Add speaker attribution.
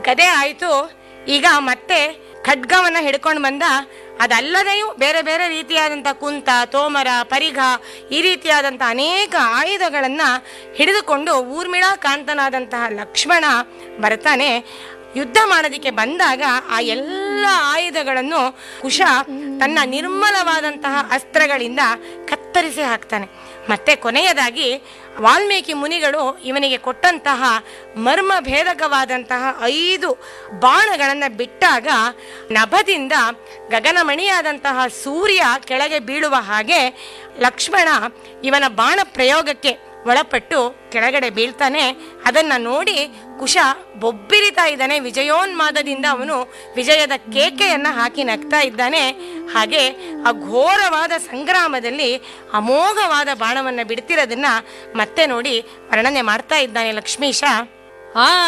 Speaker 1: ಗದೆ ಆಯ್ತು ಈಗ ಮತ್ತೆ ಖಡ್ಗವನ್ನ ಹಿಡ್ಕೊಂಡು ಬಂದ ಅದಲ್ಲದೆಯೂ ಬೇರೆ ಬೇರೆ ರೀತಿಯಾದಂಥ ಕುಂತ ತೋಮರ ಪರಿಘ ಈ ರೀತಿಯಾದಂಥ ಅನೇಕ ಆಯುಧಗಳನ್ನ ಹಿಡಿದುಕೊಂಡು ಊರ್ಮಿಳಾ ಕಾಂತನಾದಂತಹ ಲಕ್ಷ್ಮಣ ಬರ್ತಾನೆ ಯುದ್ಧ ಮಾಡೋದಕ್ಕೆ ಬಂದಾಗ ಆ ಎಲ್ಲ ಆಯುಧಗಳನ್ನು ಕುಶ ತನ್ನ ನಿರ್ಮಲವಾದಂತಹ ಅಸ್ತ್ರಗಳಿಂದ ಕತ್ತರಿಸಿ ಹಾಕ್ತಾನೆ ಮತ್ತೆ ಕೊನೆಯದಾಗಿ ವಾಲ್ಮೀಕಿ ಮುನಿಗಳು ಇವನಿಗೆ ಕೊಟ್ಟಂತಹ ಮರ್ಮ ಭೇದಕವಾದಂತಹ ಐದು ಬಾಣಗಳನ್ನು ಬಿಟ್ಟಾಗ ನಭದಿಂದ ಗಗನಮಣಿಯಾದಂತಹ ಸೂರ್ಯ ಕೆಳಗೆ ಬೀಳುವ ಹಾಗೆ ಲಕ್ಷ್ಮಣ ಇವನ ಬಾಣ ಪ್ರಯೋಗಕ್ಕೆ ಒಳಪಟ್ಟು ಕೆಳಗಡೆ ಬೀಳ್ತಾನೆ ಅದನ್ನ ನೋಡಿ ಕುಶ ಬೊಬ್ಬಿರಿತಾ ಇದ್ದಾನೆ ವಿಜಯೋನ್ಮಾದದಿಂದ ಅವನು ವಿಜಯದ ಕೇಕೆಯನ್ನ ಹಾಕಿ ನಗ್ತಾ ಇದ್ದಾನೆ ಹಾಗೆ ಆ ಘೋರವಾದ ಸಂಗ್ರಾಮದಲ್ಲಿ ಅಮೋಘವಾದ ಬಾಣವನ್ನ ಬಿಡ್ತಿರೋದನ್ನ ಮತ್ತೆ ನೋಡಿ ವರ್ಣನೆ ಮಾಡ್ತಾ ಇದ್ದಾನೆ ಲಕ್ಷ್ಮೀಶ
Speaker 2: ಆ